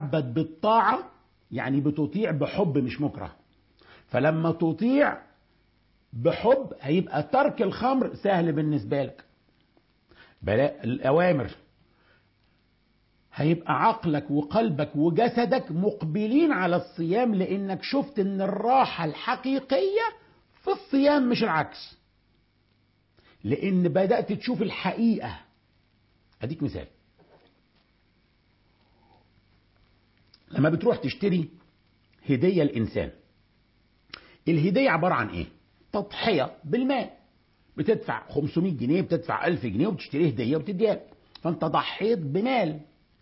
بتتعبد بالطاعة يعني بتطيع بحب مش مكره فلما تطيع بحب هيبقى ترك الخمر سهل بالنسبة لك بلا الأوامر هيبقى عقلك وقلبك وجسدك مقبلين على الصيام لأنك شفت إن الراحة الحقيقية في الصيام مش العكس لأن بدأت تشوف الحقيقة أديك مثال لما بتروح تشتري هدية لإنسان الهدية عبارة عن إيه؟ تضحية بالمال بتدفع 500 جنيه بتدفع 1000 جنيه وبتشتري هدية وبتديها فأنت ضحيت بمال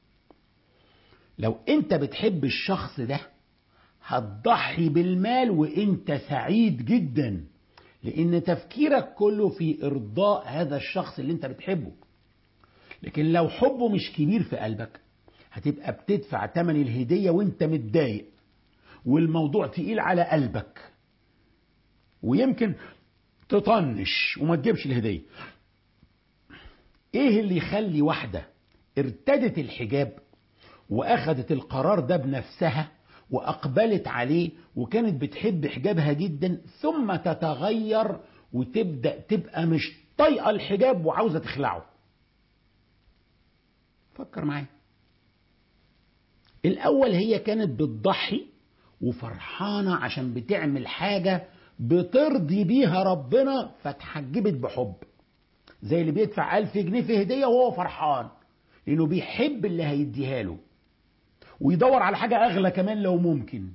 لو أنت بتحب الشخص ده هتضحي بالمال وأنت سعيد جدا لأن تفكيرك كله في إرضاء هذا الشخص اللي أنت بتحبه لكن لو حبه مش كبير في قلبك هتبقى بتدفع تمن الهدية وانت متضايق والموضوع تقيل على قلبك ويمكن تطنش وما تجيبش الهدية ايه اللي يخلي واحدة ارتدت الحجاب واخدت القرار ده بنفسها واقبلت عليه وكانت بتحب حجابها جدا ثم تتغير وتبدأ تبقى مش طايقة الحجاب وعاوزة تخلعه فكر معايا الأول هي كانت بتضحي وفرحانة عشان بتعمل حاجة بترضي بيها ربنا فاتحجبت بحب زي اللي بيدفع ألف جنيه في هدية وهو فرحان لأنه بيحب اللي هيديها له ويدور على حاجة أغلى كمان لو ممكن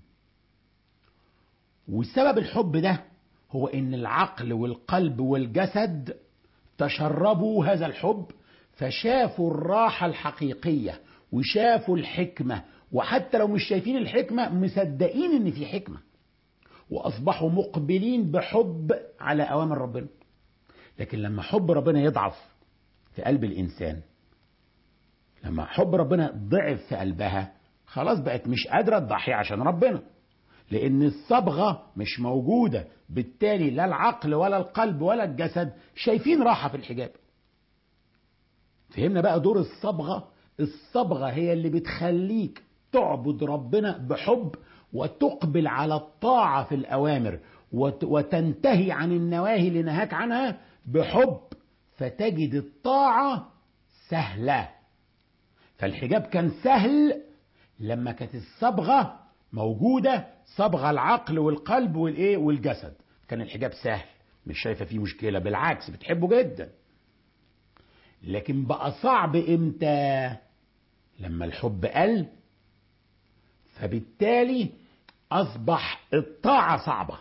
وسبب الحب ده هو إن العقل والقلب والجسد تشربوا هذا الحب فشافوا الراحة الحقيقية وشافوا الحكمة وحتى لو مش شايفين الحكمة مصدقين ان في حكمة واصبحوا مقبلين بحب على اوامر ربنا لكن لما حب ربنا يضعف في قلب الانسان لما حب ربنا ضعف في قلبها خلاص بقت مش قادرة تضحي عشان ربنا لان الصبغة مش موجودة بالتالي لا العقل ولا القلب ولا الجسد شايفين راحة في الحجاب فهمنا بقى دور الصبغة الصبغة هي اللي بتخليك تعبد ربنا بحب وتقبل على الطاعة في الأوامر وتنتهي عن النواهي اللي نهاك عنها بحب فتجد الطاعة سهلة فالحجاب كان سهل لما كانت الصبغة موجودة صبغة العقل والقلب والإيه والجسد كان الحجاب سهل مش شايفة فيه مشكلة بالعكس بتحبه جدا لكن بقى صعب امتى لما الحب قل فبالتالي اصبح الطاعه صعبه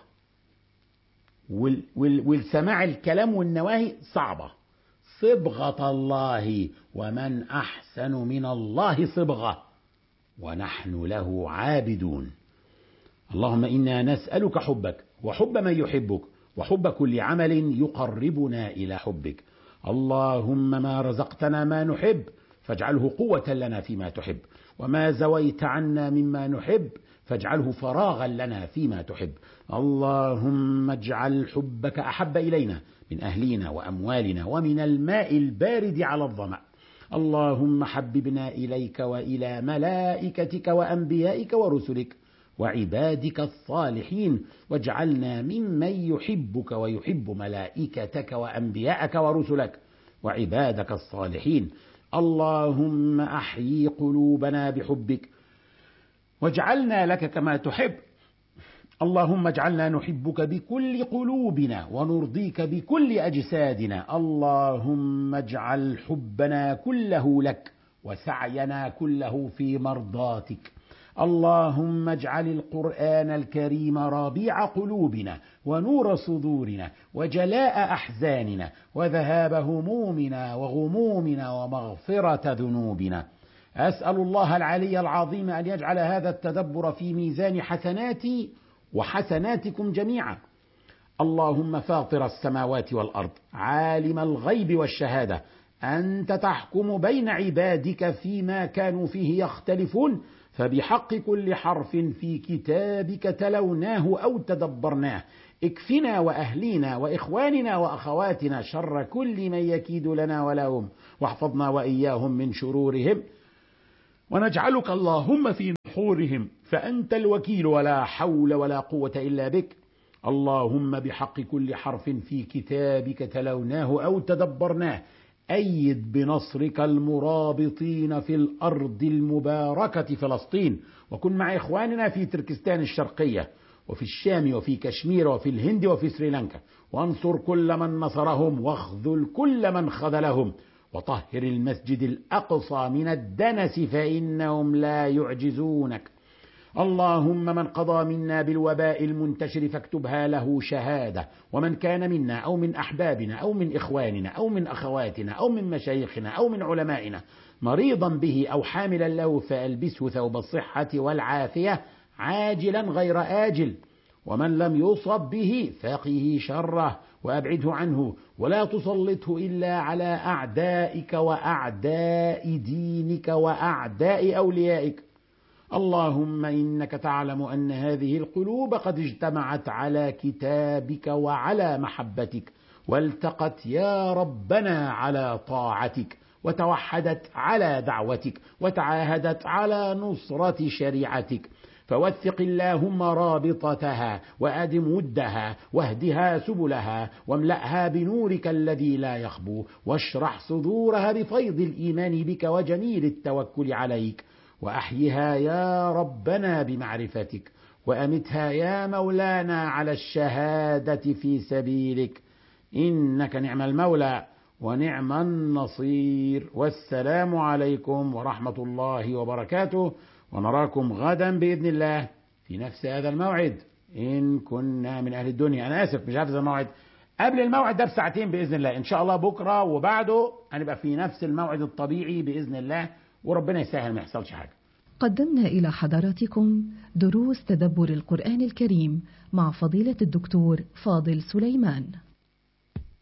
وال وال والسماع الكلام والنواهي صعبه صبغه الله ومن احسن من الله صبغه ونحن له عابدون اللهم انا نسالك حبك وحب من يحبك وحب كل عمل يقربنا الى حبك اللهم ما رزقتنا ما نحب فاجعله قوة لنا فيما تحب وما زويت عنا مما نحب فاجعله فراغا لنا فيما تحب اللهم اجعل حبك أحب إلينا من أهلنا وأموالنا ومن الماء البارد على الظمأ اللهم حببنا إليك وإلى ملائكتك وأنبيائك ورسلك وعبادك الصالحين واجعلنا ممن يحبك ويحب ملائكتك وانبياءك ورسلك وعبادك الصالحين اللهم احيي قلوبنا بحبك واجعلنا لك كما تحب اللهم اجعلنا نحبك بكل قلوبنا ونرضيك بكل اجسادنا اللهم اجعل حبنا كله لك وسعينا كله في مرضاتك اللهم اجعل القرآن الكريم ربيع قلوبنا ونور صدورنا وجلاء أحزاننا وذهاب همومنا وغمومنا ومغفرة ذنوبنا أسأل الله العلي العظيم أن يجعل هذا التدبر في ميزان حسناتي وحسناتكم جميعا اللهم فاطر السماوات والأرض عالم الغيب والشهادة أنت تحكم بين عبادك فيما كانوا فيه يختلفون فبحق كل حرف في كتابك تلوناه او تدبرناه اكفنا واهلينا واخواننا واخواتنا شر كل من يكيد لنا ولهم واحفظنا واياهم من شرورهم ونجعلك اللهم في نحورهم فأنت الوكيل ولا حول ولا قوة إلا بك اللهم بحق كل حرف في كتابك تلوناه أو تدبرناه أيد بنصرك المرابطين في الأرض المباركة فلسطين وكن مع إخواننا في تركستان الشرقية وفي الشام وفي كشمير وفي الهند وفي سريلانكا وانصر كل من نصرهم واخذل كل من خذلهم وطهر المسجد الأقصى من الدنس فإنهم لا يعجزونك اللهم من قضى منا بالوباء المنتشر فاكتبها له شهادة ومن كان منا أو من أحبابنا أو من إخواننا أو من أخواتنا أو من مشايخنا أو من علمائنا مريضا به أو حاملا له فألبسه ثوب الصحة والعافية عاجلا غير آجل ومن لم يصب به فقه شره وأبعده عنه ولا تسلطه إلا على أعدائك وأعداء دينك وأعداء أوليائك اللهم إنك تعلم أن هذه القلوب قد اجتمعت على كتابك وعلى محبتك والتقت يا ربنا على طاعتك وتوحدت على دعوتك وتعاهدت على نصرة شريعتك فوثق اللهم رابطتها وادم ودها واهدها سبلها واملاها بنورك الذي لا يخبو واشرح صدورها بفيض الايمان بك وجميل التوكل عليك واحيها يا ربنا بمعرفتك وامتها يا مولانا على الشهاده في سبيلك انك نعم المولى ونعم النصير والسلام عليكم ورحمه الله وبركاته ونراكم غدا باذن الله في نفس هذا الموعد ان كنا من اهل الدنيا انا اسف مش عارف الموعد قبل الموعد ده بساعتين باذن الله ان شاء الله بكره وبعده هنبقى في نفس الموعد الطبيعي باذن الله وربنا يسهل ما يحصلش حاجه قدمنا إلى حضراتكم دروس تدبر القرآن الكريم مع فضيلة الدكتور فاضل سليمان